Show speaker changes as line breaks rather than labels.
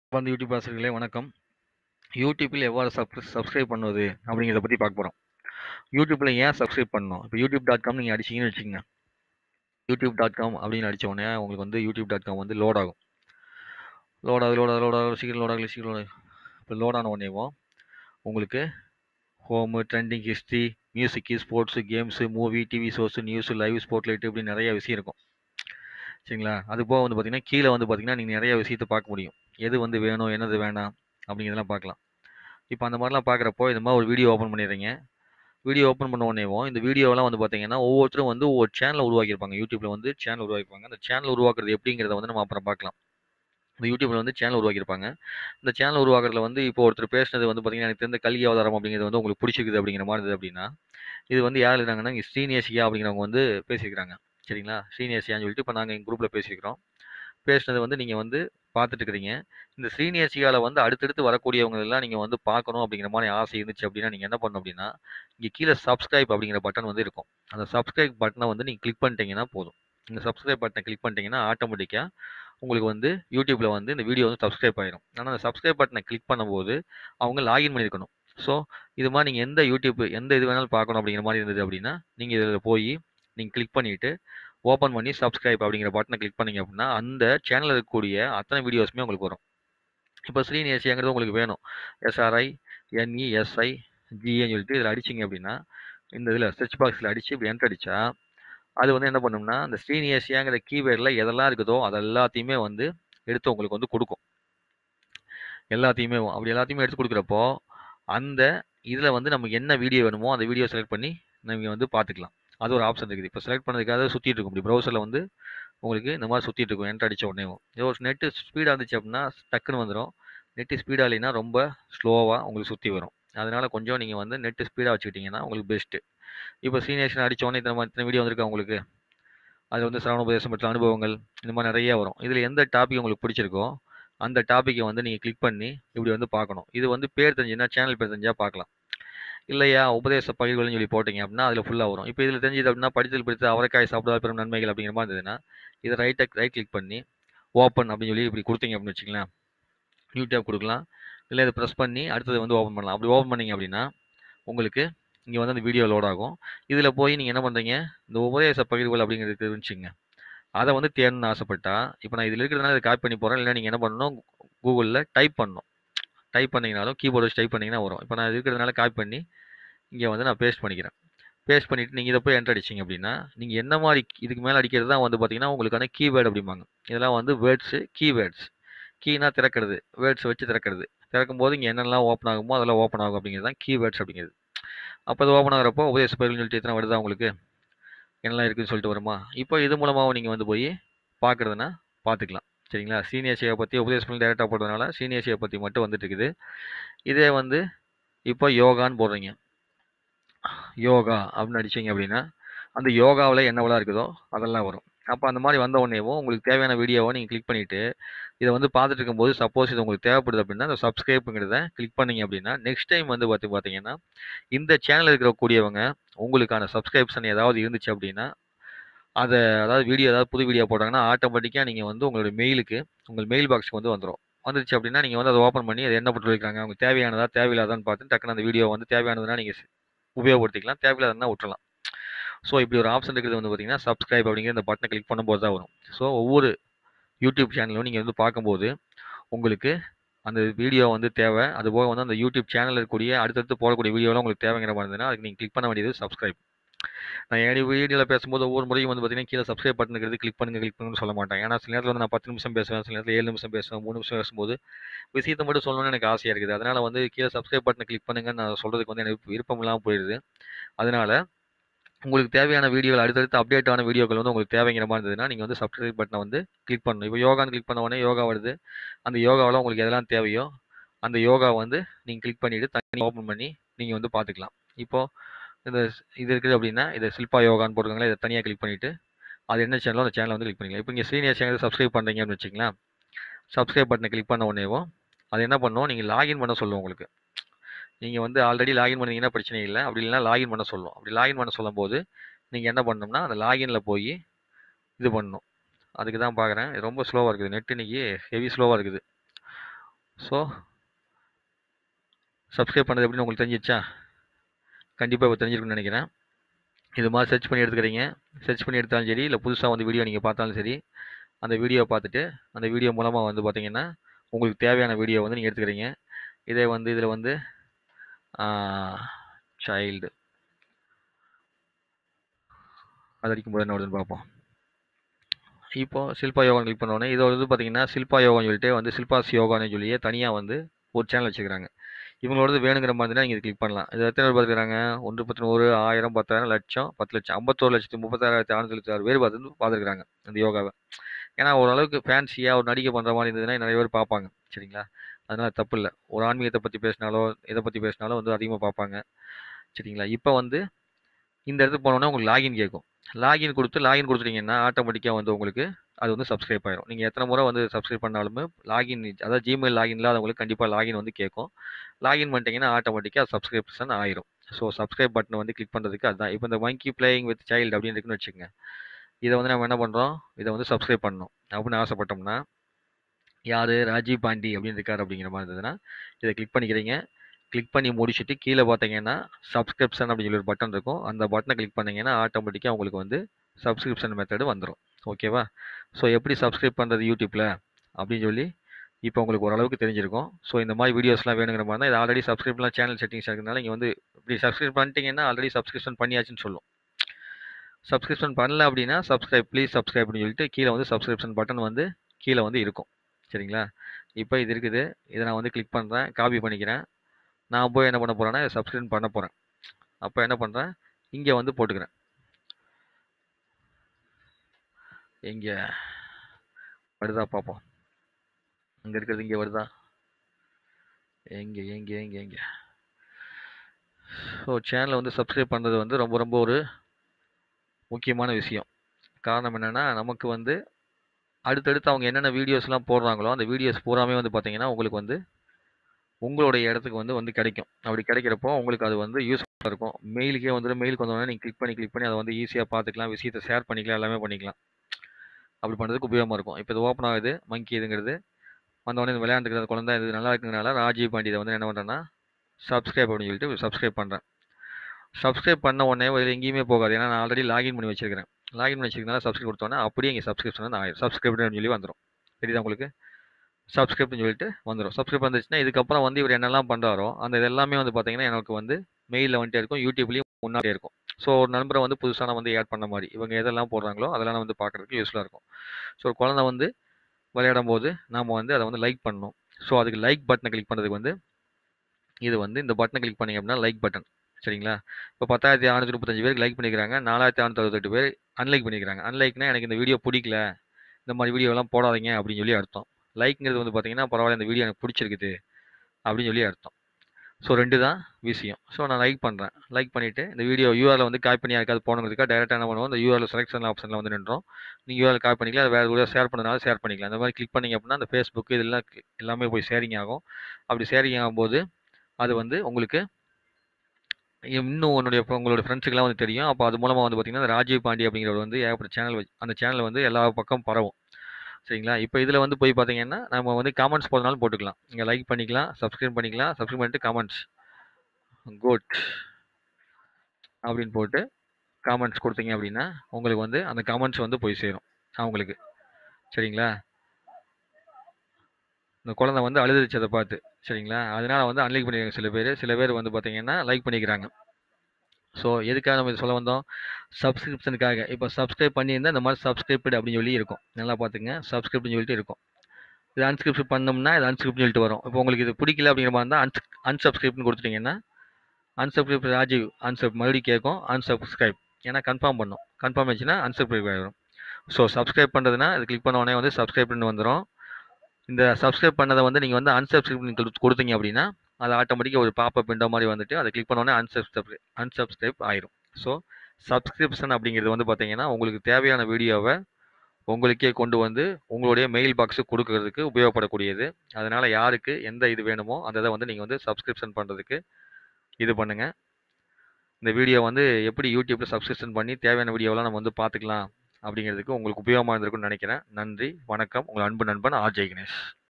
வந்து யூடியூப் ஆசிரியர்களே வணக்கம் யூடியூப்பில் எவ்வாறு சப் சப்ஸ்கிரைப் பண்ணுவது அப்படிங்கிறத பற்றி பார்க்க போகிறோம் யூடியூப்பில் ஏன் சப்ஸ்கிரைப் பண்ணணும் இப்போ யூடியூப் டாட் காம் நீங்கள் அடிச்சிங்கன்னு வச்சுக்கோங்க யூடியூப் டாட் காம் அப்படின்னு அடித்த உடனே உங்களுக்கு வந்து யூடியூப் டாட் காம் வந்து லோட் ஆகும் லோட் ஆகுது லோட் ஆகுது லோட் ஆகுது சீக்கிரம் லோட் ஆகல சீக்கிரம் லோட் இப்போ லோட் ஆன உடனேவும் உங்களுக்கு home trending history music sports games movie TV shows news live sport light இப்படி நிறைய விஷயம் இருக்கும் சரிங்களா அது போக வந்து பார்த்தீங்கன்னா கீழே வந்து பார்த்தீங்கன்னா நீங்கள் நிறைய விஷயத்தை பார்க்க முடியும் எது வந்து வேணும் என்னது வேணாம் அப்படிங்கிறதெல்லாம் பார்க்கலாம் இப்போ அந்த மாதிரிலாம் பார்க்குறப்போ இந்த மாதிரி ஒரு வீடியோ ஓப்பன் பண்ணிடுறீங்க வீடியோ ஓப்பன் பண்ண உடனேவும் இந்த வீடியோலாம் வந்து பார்த்தீங்கன்னா ஒவ்வொருத்தரும் வந்து ஒவ்வொரு சேனலை உருவாக்கியிருப்பாங்க யூடியூப்பில் வந்து சேனல் உருவாக்கியிருப்பாங்க அந்த சேனல் உருவாக்குறது எப்படிங்கிறத வந்து நம்ம அப்புறம் பார்க்கலாம் இந்த யூடியூப்பில் வந்து சேனல் உருவாக்கியிருப்பாங்க இந்த சேனல் உருவாக்குறதுல வந்து இப்போ ஒருத்தர் பேசுனது வந்து பார்த்தீங்கன்னா எனக்கு தெரிந்த கல்வி அவதாரம் அப்படிங்கிறது வந்து உங்களுக்கு பிடிச்சிருக்குது அப்படிங்கிற மாதிரி இருந்தது அப்படின்னா இது வந்து யார் எழுதுறாங்கன்னா இங்கே ஸ்ரீநேசியா அப்படிங்கிறவங்க வந்து பேசியிருக்கிறாங்க சரிங்களா ஸ்ரீநேசியான்னு சொல்லிட்டு இப்போ நாங்கள் எங்கள் குரூப்பில் பேசியிருக்கிறோம் பேசுனது வந்து நீங்கள் வந்து பார்த்துட்டு இருக்கிறீங்க இந்த ஸ்ரீநேசியாவில் வந்து அடுத்தடுத்து வரக்கூடியவங்க எல்லாம் நீங்கள் வந்து பார்க்கணும் அப்படிங்கிற மாதிரி ஆசை இருந்துச்சு அப்படின்னா நீங்கள் என்ன பண்ணணும் அப்படின்னா இங்கே கீழே சப்ஸ்கிரைப் அப்படிங்கிற பட்டன் வந்து இருக்கும் அந்த சப்ஸ்கிரைப் பட்டனை வந்து நீங்கள் கிளிக் பண்ணிட்டீங்கன்னா போதும் இந்த சப்ஸ்கிரைப் பட்டனை கிளிக் பண்ணிட்டீங்கன்னா ஆட்டோமேட்டிக்காக உங்களுக்கு வந்து யூடியூப்பில் வந்து இந்த வீடியோ வந்து சப்ஸ்கிரைப் ஆயிரும் ஆனால் அந்த சப்ஸ்கிரைப் பட்டனை கிளிக் பண்ணும்போது அவங்க லாகின் பண்ணியிருக்கணும் ஸோ இது மாதிரி நீங்கள் எந்த யூடியூப் எந்த இது வேணாலும் பார்க்கணும் அப்படிங்கிற மாதிரி இருந்தது அப்படின்னா நீங்கள் இதில் போய் நீங்கள் கிளிக் பண்ணிவிட்டு ஓப்பன் பண்ணி சப்ஸ்கிரைப் அப்படிங்கிற பட்டனை கிளிக் பண்ணீங்க அப்படின்னா அந்த சேனலில் இருக்கக்கூடிய அத்தனை வீடியோஸுமே உங்களுக்கு வரும் இப்போ ஸ்ரீநேசியாங்கிறது உங்களுக்கு வேணும் எஸ்ஆர்ஐ என்இஎஸ்ஐ ஜிஏன்னு சொல்லிட்டு இதில் அடிச்சிங்க அப்படின்னா இந்த இதில் சர்ச் பாக்ஸில் அடித்து இப்படி என்ட்ரு அடித்தா அது வந்து என்ன பண்ணும்னா இந்த ஸ்ரீநேசியாங்கிற கீவேர்டில் எதெல்லாம் இருக்குதோ அது எல்லாத்தையுமே வந்து எடுத்து உங்களுக்கு வந்து கொடுக்கும் எல்லாத்தையுமே அப்படி எல்லாத்தையுமே எடுத்து கொடுக்குறப்போ அந்த இதில் வந்து நமக்கு என்ன வீடியோ வேணுமோ அந்த வீடியோ செலக்ட் பண்ணி நீங்கள் வந்து பார்த்துக்கலாம் அது ஒரு ஆப்ஷன் இருக்குது இப்போ செலக்ட் பண்ணதுக்காக சுற்றிட்டு இருக்கும் இப்படி ப்ரௌசரில் வந்து உங்களுக்கு இந்த மாதிரி சுற்றிட்டு இருக்கும் என்ட்ரு அடித்த உடனே ஒரு நெட்டு ஸ்பீடாக இருந்துச்சு அப்படின்னா டக்குன்னு வந்துடும் நெட்டு ஸ்பீடாக இல்லைன்னா ரொம்ப ஸ்லோவாக உங்களுக்கு சுற்றி வரும் அதனால் கொஞ்சம் நீங்கள் வந்து நெட்டு ஸ்பீடாக வச்சுக்கிட்டிங்கன்னா உங்களுக்கு பெஸ்ட்டு இப்போ சீனியர்ஷன் அடித்த உடனே இத்தனை இத்தனை வீடியோ வந்திருக்கா உங்களுக்கு அது வந்து சரவணோபதேசம் பெற்ற அனுபவங்கள் இந்த மாதிரி நிறைய வரும் இதில் எந்த டாபிக் உங்களுக்கு பிடிச்சிருக்கோ அந்த டாப்பிக்கை வந்து நீங்கள் கிளிக் பண்ணி இப்படி வந்து பார்க்கணும் இது வந்து பேர் தெரிஞ்சுன்னா சேனல் பேர் தெரிஞ்சால் பார்க்கலாம் இல்லையா உபதேச பகிர்வுகள்னு சொல்லி போட்டிங்க அப்படின்னா அதில் ஃபுல்லாக வரும் இப்போ இதில் தெரிஞ்சது அப்படின்னா படித்தல் பிடித்த அவரைக்காய் சாப்பிடாத பெரும் நன்மைகள் அப்படிங்கிற மாதிரி இருந்ததுன்னா இதை ரைட்டை ரைட் கிளிக் பண்ணி ஓப்பன் அப்படின்னு சொல்லி இப்படி கொடுத்தீங்க அப்படின்னு வச்சுக்கலாம் நியூ டேப் கொடுக்கலாம் இல்லை இதை ப்ரெஸ் பண்ணி அடுத்தது வந்து ஓப்பன் பண்ணலாம் அப்படி ஓப்பன் பண்ணிங்க அப்படின்னா உங்களுக்கு இங்கே வந்து அந்த வீடியோ லோட் ஆகும் இதில் போய் நீங்கள் என்ன பண்ணுறீங்க இந்த உபதேச பகிர்வுகள் அப்படிங்கிறது இருந்துச்சுங்க அதை வந்து தேடணும்னு ஆசைப்பட்டா இப்போ நான் இதில் இருக்கிறதுனால இதை காப்பி பண்ணி போகிறேன் இல்லை நீங்கள் என்ன பண்ணணும் கூகுளில் டைப் பண்ணணும் டைப் பண்ணிங்கனாலும் கீபோர்டு வச்சு டைப் பண்ணிங்கன்னா வரும் இப்போ நான் இருக்கிறதுனால காப்பி பண்ணி இங்கே வந்து நான் பேஸ்ட் பண்ணிக்கிறேன் பேஸ்ட் பண்ணிவிட்டு நீங்கள் இதை போய் என்ட்ரு அடிச்சிங்க அப்படின்னா நீங்கள் என்ன மாதிரி இதுக்கு மேலே அடிக்கிறது தான் வந்து பார்த்தீங்கன்னா உங்களுக்கான கீவேர்டு அப்படிம்பாங்க இதெல்லாம் வந்து வேர்ட்ஸு கீவேர்ட்ஸ் கீனா திறக்கிறது வேர்ட்ஸ் வச்சு திறக்கிறது திறக்கும் போது இங்கே என்னெல்லாம் ஓப்பன் ஆகுமோ அதெல்லாம் ஓப்பன் ஆகும் அப்படிங்கிறது தான் கீவேர்ட்ஸ் அப்படிங்கிறது அப்போ அது ஓப்பன் ஆகிறப்போ உபதேச பயிர்னு சொல்லிட்டு எத்தனை வருதா உங்களுக்கு என்னெல்லாம் இருக்குதுன்னு சொல்லிட்டு வருமா இப்போ இது மூலமாக நீங்கள் வந்து போய் பார்க்குறதுனா பார்த்துக்கலாம் சரிங்களா சீனியர்ஸியை பற்றி உபதேச பண்ணி டேரெக்டாக போடுறதுனால சீனியர்ஸியை பற்றி மட்டும் வந்துட்டு இருக்குது இதே வந்து இப்போ யோகான்னு போடுறீங்க யோகா அப்படின்னு அடிச்சிங்க அப்படின்னா அந்த யோகாவில் என்னவெல்லாம் இருக்குதோ அதெல்லாம் வரும் அப்போ அந்த மாதிரி வந்த உடனேவும் உங்களுக்கு தேவையான வீடியோவை நீங்கள் கிளிக் பண்ணிவிட்டு இதை வந்து பார்த்துட்டு இருக்கும்போது சப்போஸ் இது உங்களுக்கு தேவைப்படுது அப்படின்னா அந்த சப்ஸ்கிரைப்புங்கிறத கிளிக் பண்ணிங்க அப்படின்னா நெக்ஸ்ட் டைம் வந்து பார்த்து பார்த்தீங்கன்னா இந்த சேனல் இருக்கிற கூடியவங்க உங்களுக்கான சப்ஸ்கிரிப்ஷன் ஏதாவது இருந்துச்சு அப்படின்னா அதை அதாவது வீடியோ ஏதாவது புது வீடியோ போட்டாங்கன்னா ஆட்டோமேட்டிக்காக நீங்கள் வந்து உங்களோட மெயிலுக்கு உங்கள் மெயில் பாக்ஸுக்கு வந்து வந்துடும் வந்துருச்சு அப்படின்னா நீங்கள் வந்து அதை ஓப்பன் பண்ணி அதை என்ன போட்டு வைக்கிறாங்க அவங்க தேவையானதா தேவையில்லாதான்னு பார்த்து டக்குன்னு அந்த வீடியோ வந்து தேவையானதுனா நீங்கள் உபயோகப்படுத்திக்கலாம் தேவையில்லாதனா விட்டுறலாம் ஸோ இப்படி ஒரு ஆப்ஷன் இருக்கிறது வந்து பார்த்தீங்கன்னா சப்ஸ்கிரைப் அப்படிங்கிற இந்த பட்டனை கிளிக் பண்ணும்போது தான் வரும் ஸோ ஒவ்வொரு யூடியூப் சேனலும் நீங்கள் வந்து பார்க்கும்போது உங்களுக்கு அந்த வீடியோ வந்து தேவை அது போக வந்து அந்த யூடியூப் சேனலில் இருக்கக்கூடிய அடுத்தடுத்து போடக்கூடிய வீடியோலாம் உங்களுக்கு தேவைங்கிற மாதிரி இருந்ததுன்னா அதுக்கு நீங்கள் கிளிக் பண்ண வேண்டியது சப்ஸ்கிரைப் நான் என் வீடியோவில் பேசும்போது ஒவ்வொரு முறையும் வந்து பார்த்தீங்கன்னா கீழே சப்ஸ்கிரைப் பட்டனுங்கிறது கிளிக் பண்ணுங்க கிளிக் பண்ணுன்னு சொல்ல மாட்டேன் ஏன்னா சில நேரத்தில் வந்து நான் பத்து நிமிஷம் பேசுவேன் சில நேரத்தில் ஏழு நிமிஷம் பேசுவேன் மூணு நிமிஷம் பேசும்போது விஷயத்தை மட்டும் சொல்லணும்னு எனக்கு ஆசையாக இருக்குது அதனால் வந்து கீழே சப்ஸ்கிரைப் பட்டனை கிளிக் பண்ணுங்கன்னு நான் சொல்கிறதுக்கு வந்து எனக்கு விருப்பம் இல்லாமல் போயிடுது அதனால் உங்களுக்கு தேவையான வீடியோவில் அடுத்தடுத்து அப்டேட்டான வீடியோக்கள் வந்து உங்களுக்கு தேவைங்கிற மாதிரி இருந்ததுன்னா நீங்கள் வந்து சப்ஸ்கிரைப் பட்டனை வந்து கிளிக் பண்ணணும் இப்போ யோகான்னு கிளிக் பண்ண உடனே யோகா வருது அந்த யோகாவில் உங்களுக்கு எதெல்லாம் தேவையோ அந்த யோகா வந்து நீங்கள் கிளிக் பண்ணிவிட்டு தனி ஓப்பன் பண்ணி நீங்கள் வந்து பார்த்துக்கலாம் இப்போது இந்த இது இருக்குது அப்படின்னா இதை சில்பா யோகான்னு போட்டுருக்காங்களா இதை தனியாக கிளிக் பண்ணிவிட்டு அது என்ன சேனலோ அந்த சேனலை வந்து கிளிக் பண்ணிக்கலாம் இப்போ இங்கே சீனியர் சேனல் சப்ஸ்கிரைப் பண்ணுறீங்க அப்படின்னு வச்சிங்களேன் சப்ஸ்கிரைப் பட்டனை கிளிக் பண்ண உடனேவும் அது என்ன பண்ணும் நீங்கள் லாகின் பண்ண சொல்லுவோம் உங்களுக்கு நீங்கள் வந்து ஆல்ரெடி லாகின் பண்ணீங்கன்னா பிரச்சனை இல்லை அப்படி இல்லைனா லாகின் பண்ண சொல்லும் அப்படி லாகின் பண்ண சொல்லும்போது நீங்கள் என்ன பண்ணணும்னா அந்த லாகினில் போய் இது பண்ணணும் அதுக்கு தான் பார்க்குறேன் ரொம்ப ஸ்லோவாக இருக்குது நெட் இன்னைக்கு ஹெவி ஸ்லோவாக இருக்குது ஸோ சப்ஸ்கிரைப் பண்ணது எப்படின்னு உங்களுக்கு தெரிஞ்சிச்சா கண்டிப்பாக இப்போ தெரிஞ்சிருக்குன்னு நினைக்கிறேன் இது மாதிரி சர்ச் பண்ணி எடுத்துக்கிறீங்க சர்ச் பண்ணி எடுத்தாலும் சரி இல்லை புதுசாக வந்து வீடியோ நீங்கள் பார்த்தாலும் சரி அந்த வீடியோ பார்த்துட்டு அந்த வீடியோ மூலமாக வந்து பார்த்தீங்கன்னா உங்களுக்கு தேவையான வீடியோ வந்து நீங்கள் எடுத்துக்கிறீங்க இதே வந்து இதில் வந்து சைல்டு அது அடிக்கும்போது என்ன வருதுன்னு பார்ப்போம் இப்போ சில்பா யோகா கிளிக் பண்ணோடனே இது வந்து பார்த்தீங்கன்னா சில்பா யோகான்னு சொல்லிட்டு வந்து சில்பாஸ் யோகான்னு சொல்லியே தனியாக வந்து ஒரு சேனல் வச்சுக்கிறாங்க இவங்களோடது வேணுங்கிற மாதிரி தான் நீங்கள் கிளிக் பண்ணலாம் இது எத்தனை பேர் பார்த்துக்கிறாங்க ஒன்று பத்து நூறு ஆயிரம் பத்தாயிரம் லட்சம் பத்து லட்சம் ஐம்பத்தோரு லட்சத்து முப்பத்தாயிரத்தி அறுநூத்தி எழுபத்தி ஆறு பேர் பார்த்து பார்த்துருக்காங்க இந்த யோகாவை ஏன்னா ஓரளவுக்கு ஃபேன்சியாக ஒரு நடிகை பண்ணுற மாதிரி இருந்ததுன்னா நிறைய பேர் பார்ப்பாங்க சரிங்களா அதனால் தப்பு இல்லை ஒரு ஆன்மீகத்தை பற்றி பேசினாலோ எதை பற்றி பேசினாலும் வந்து அதிகமாக பார்ப்பாங்க சரிங்களா இப்போ வந்து இந்த இடத்துக்கு போனோன்னே உங்களுக்கு லாகின் கேட்கும் லாகின் கொடுத்து லாகின் கொடுத்துட்டீங்கன்னா ஆட்டோமேட்டிக்காக வந்து உங்களுக்கு அது வந்து சப்ஸ்கிரைப் ஆயிரும் நீங்கள் எத்தனை முறை வந்து சப்ஸ்கிரைப் பண்ணாலுமே லாகின் அதாவது ஜிமெயில் லாகின் இல்லாதவங்களுக்கு கண்டிப்பாக லாகின் வந்து கேட்கும் லாகின் பண்ணிட்டீங்கன்னா ஆட்டோமேட்டிக்காக சப்ஸ்கிரிப்ஷன் ஆயிரும் ஸோ சப்ஸ்கிரைப் பட்டனை வந்து கிளிக் பண்ணுறதுக்கு அதுதான் இப்போ இந்த மங்கி பிளேயிங் வித் சைல்டு அப்படின்னு இருக்குன்னு வச்சுக்கோங்க இதை வந்து நம்ம என்ன பண்ணுறோம் இதை வந்து சப்ஸ்கிரைப் பண்ணணும் அப்படின்னு ஆசைப்பட்டோம்னா யார் ராஜீவ் பாண்டி அப்படின்னு இருக்கார் அப்படிங்கிற மாதிரி இருந்ததுன்னா இதை கிளிக் பண்ணிக்கிறீங்க கிளிக் பண்ணி முடிச்சுட்டு கீழே பார்த்தீங்கன்னா சப்ஸ்கிரிப்ஷன் அப்படின்னு சொல்லி ஒரு பட்டன் இருக்கும் அந்த பட்டனை கிளிக் பண்ணிங்கன்னா ஆட்டோமேட்டிக்காக உங்களுக்கு வந்து சப்ஸ்கிரிப்ஷன் மெத்தடு வந்துடும் ஓகேவா ஸோ எப்படி சப்ஸ்கிரைப் பண்ணுறது யூடியூப்பில் அப்படின்னு சொல்லி இப்போ உங்களுக்கு ஓரளவுக்கு தெரிஞ்சிருக்கும் ஸோ இந்த மாதிரி வீடியோஸ்லாம் வேணுங்கிற மாதிரி தான் இது ஆல்ரெடி சப்ஸ்கிரிப்லாம் சேனல் செட்டிங்ஸ் இருக்கிறதுனால இங்கே வந்து இப்படி சப்ஸ்கிரைப் பண்ணிட்டீங்கன்னா ஆல்ரெடி சப்ஸ்கிரிப்ஷன் பண்ணியாச்சுன்னு சொல்லும் சப்ஸ்கிரிப்ஷன் பண்ணல அப்படின்னா சப்ஸ்கிரைப் ப்ளீஸ் சப்ஸ்கிரைப் அப்படின்னு சொல்லிட்டு கீழே வந்து சப்ஸ்கிரிப்ஷன் பட்டன் வந்து கீழே வந்து இருக்கும் சரிங்களா இப்போ இது இருக்குது இதை நான் வந்து கிளிக் பண்ணுறேன் காப்பி பண்ணிக்கிறேன் நான் போய் என்ன பண்ண போகிறேன்னா சப்ஸ்கிரைப் பண்ண போகிறேன் அப்போ என்ன பண்ணுறேன் இங்கே வந்து போட்டுக்கிறேன் எங்கே வருதா பார்ப்போம் அங்கே இருக்கிறது இங்கே வருதா எங்கே எங்கே எங்கே எங்கே ஸோ சேனலை வந்து சப்ஸ்கிரைப் பண்ணுறது வந்து ரொம்ப ரொம்ப ஒரு முக்கியமான விஷயம் காரணம் என்னென்னா நமக்கு வந்து அடுத்தடுத்து அவங்க என்னென்ன வீடியோஸ்லாம் போடுறாங்களோ அந்த வீடியோஸ் பூராமே வந்து பார்த்தீங்கன்னா உங்களுக்கு வந்து உங்களுடைய இடத்துக்கு வந்து வந்து கிடைக்கும் அப்படி கிடைக்கிறப்போ உங்களுக்கு அது வந்து யூஸ்ஃபுல்லாக இருக்கும் மெயிலுக்கே வந்துட்டு மெயிலுக்கு வந்தோடனே நீங்கள் கிளிக் பண்ணி கிளிக் பண்ணி அதை வந்து ஈஸியாக பார்த்துக்கலாம் விஷயத்தை ஷேர் பண்ணிக்கலாம் எல்லாமே பண்ணிக்கலாம் அப்படி பண்ணுறதுக்கு உபயோகமாக இருக்கும் இப்போ இது ஓப்பன் ஆகுது மங்கி இதுங்கிறது வந்தோடனே இது விளையாண்டுக்கிற குழந்தை இது நல்லா இருக்குங்கிறனால ராஜீவ் பாண்டி இதை வந்து என்ன பண்ணுறேன்னா சப்ஸ்கிரைப் அப்படின்னு சொல்லிட்டு சப்ஸ்கிரைப் பண்ணுறேன் சப்ஸ்கிரைப் பண்ண உடனே இதில் எங்கேயுமே போகாது ஏன்னா நான் ஆல்ரெடி லாகின் பண்ணி வச்சிருக்கிறேன் லாகின் பண்ணி வச்சிருக்கனால சப்ஸ்கிரைப் கொடுத்தோன்னே அப்படியே இங்கே சப்ஸ்கிரிப்ஷன் வந்து ஆயிரும் சப்ஸ்கிரைப்னு சொல்லி வந்துடும் தெரியுதா உங்களுக்கு சப்ஸ்கிரைப்னு சொல்லிட்டு வந்துடும் சப்ஸ்கிரைப் வந்துச்சுன்னா இதுக்கப்புறம் வந்து இவர் என்னெல்லாம் பண்ணுறாரோ அந்த இது எல்லாமே வந்து பார்த்தீங்கன்னா எனக்கு வந்து மெயிலில் வந்துட்டே இருக்கும் யூடியூப்லேயும் முன்னாடியே இருக்கும் ஸோ ஒரு நண்பரை வந்து புதுசாக நான் வந்து ஆட் பண்ண மாதிரி இவங்க எதெல்லாம் போடுறாங்களோ அதெல்லாம் நான் வந்து பார்க்குறதுக்கு யூஸ்ஃபுல்லாக இருக்கும் ஸோ ஒரு குழந்தை வந்து விளையாடும் போது நாம் வந்து அதை வந்து லைக் பண்ணணும் ஸோ அதுக்கு லைக் பட்டனை கிளிக் பண்ணுறதுக்கு வந்து இது வந்து இந்த பட்டனை கிளிக் பண்ணிங்க அப்படின்னா லைக் பட்டன் சரிங்களா இப்போ பத்தாயிரத்தி அறுநூத்தி முப்பத்தஞ்சு பேருக்கு லைக் பண்ணிக்கிறாங்க நாலாயிரத்தி அறுநூத்தி அறுபத்தெட்டு பேர் அன்லைக் பண்ணிக்கிறாங்க அன்லைக்னா எனக்கு இந்த வீடியோ பிடிக்கல இந்த மாதிரி வீடியோலாம் போடாதீங்க அப்படின்னு சொல்லி அர்த்தம் லைக்ங்கிறது வந்து பார்த்தீங்கன்னா பரவாயில்ல இந்த வீடியோ எனக்கு பிடிச்சிருக்குது அப்படின்னு சொல்லி அர்த்தம் ஸோ ரெண்டு தான் விஷயம் ஸோ நான் லைக் பண்ணுறேன் லைக் பண்ணிவிட்டு இந்த வீடியோ யூஆரில் வந்து காப்பி பண்ணி யாருக்காவது போனதுக்காக டேரெக்டாக என்ன பண்ணுவோம் இந்த யூஆரில் செலெக்ஷன் ஆப்ஷனில் வந்து நின்றோம் நீங்கள் யூஆரில் காப்பி பண்ணிக்கலாம் அது வேறு கூட ஷேர் பண்ணனால ஷேர் பண்ணிக்கலாம் அந்த மாதிரி கிளிக் பண்ணிங்க அப்படின்னா அந்த ஃபேஸ்புக் இதெல்லாம் எல்லாமே போய் ஷேரிங் ஆகும் அப்படி ஷேரிங் ஆகும்போது அது வந்து உங்களுக்கு இன்னும் உன்னுடைய உங்களோட ஃப்ரெண்ட்ஸுக்கெல்லாம் வந்து தெரியும் அப்போ அது மூலமாக வந்து பார்த்தீங்கன்னா ராஜீவ் பாண்டி அப்படிங்கிறவர் வந்து ஏகப்பட்ட சேனல் வச்சு அந்த சேனல் வந்து எல்லா பக்கம் பரவும் சரிங்களா இப்போ இதில் வந்து போய் பார்த்தீங்கன்னா நம்ம வந்து காமெண்ட்ஸ் போடுறதுனாலும் போட்டுக்கலாம் இங்கே லைக் பண்ணிக்கலாம் சப்ஸ்கிரைப் பண்ணிக்கலாம் சப்ஸ்கிரைப் பண்ணிட்டு காமெண்ட்ஸ் குட் அப்படின்னு போட்டு காமெண்ட்ஸ் கொடுத்தீங்க அப்படின்னா உங்களுக்கு வந்து அந்த காமெண்ட்ஸ் வந்து போய் சேரும் அவங்களுக்கு சரிங்களா இந்த குழந்தை வந்து அழுதுச்சதை பார்த்து சரிங்களா அதனால வந்து அன்லைக் பண்ணிக்கிறாங்க சில பேர் சில பேர் வந்து பார்த்தீங்கன்னா லைக் பண்ணிக்கிறாங்க ஸோ எதுக்காக நம்ம இது சொல்ல வந்தோம் சப்ஸ்கிரிப்ஷனுக்காக இப்போ சப்ஸ்கிரைப் பண்ணியிருந்தால் இந்த மாதிரி சப்ஸ்கிரைப்டு அப்படின்னு சொல்லி இருக்கும் நல்லா பார்த்துங்க சப்ஸ்கிரிப்ட்னு சொல்லிட்டு இருக்கும் இது அன்ஸ்கிரிப்ட் பண்ணோம்னா இது அன்ஸ்கிரிப்ட்னு சொல்லிட்டு வரும் இப்போ உங்களுக்கு இது பிடிக்கல அப்படிங்கிற மாதிரி இருந்தால் அன்ஸ் அன்சப்ஸ்கிரிப்ட்னு கொடுத்துட்டீங்கன்னா அன்சப்ஸ்கிரைப் ராஜீவ் அன்சப் மறுபடியும் கேட்கும் அன்சப்ஸ்கிரைப் ஏன்னா கன்ஃபார்ம் பண்ணும் கன்ஃபார்ம் ஆச்சுன்னா அன்சப்ஸ்கிரைப் ஆகிடும் ஸோ சப்ஸ்கிரைப் பண்ணுறதுனா இது கிளிக் பண்ண உடனே வந்து சப்ஸ்கிரைப்னு வந்துடும் இந்த சப்ஸ்கிரைப் பண்ணதை வந்து நீங்கள் வந்து அன்சப்ஸ்கிரைப் கொடுத்தீங்க அப்படின்னா அது ஆட்டோமேட்டிக்காக ஒரு பாப்பப் விண்டோ மாதிரி வந்துட்டு அதை கிளிக் பண்ணோடனே அன்சப்ஸ்கிரைப் அன்சப்ஸ்கிரைப் ஆயிரும் ஸோ சப்ஸ்கிரிப்ஷன் அப்படிங்கிறது வந்து பார்த்தீங்கன்னா உங்களுக்கு தேவையான வீடியோவை உங்களுக்கே கொண்டு வந்து உங்களுடைய மெயில் பாக்ஸுக்கு கொடுக்கறதுக்கு உபயோகப்படக்கூடியது அதனால் யாருக்கு எந்த இது வேணுமோ அந்த இதை வந்து நீங்கள் வந்து சப்ஸ்கிரிப்ஷன் பண்ணுறதுக்கு இது பண்ணுங்கள் இந்த வீடியோ வந்து எப்படி யூடியூப்பில் சப்ஸ்கிரிப்ஷன் பண்ணி தேவையான வீடியோவெல்லாம் நம்ம வந்து பார்த்துக்கலாம் அப்படிங்கிறதுக்கு உங்களுக்கு உபயோகமாக இருந்திருக்கும்னு நினைக்கிறேன் நன்றி வணக்கம் உங்கள் அன்பு நண்பன் ஆர் ஜெய் கணேஷ்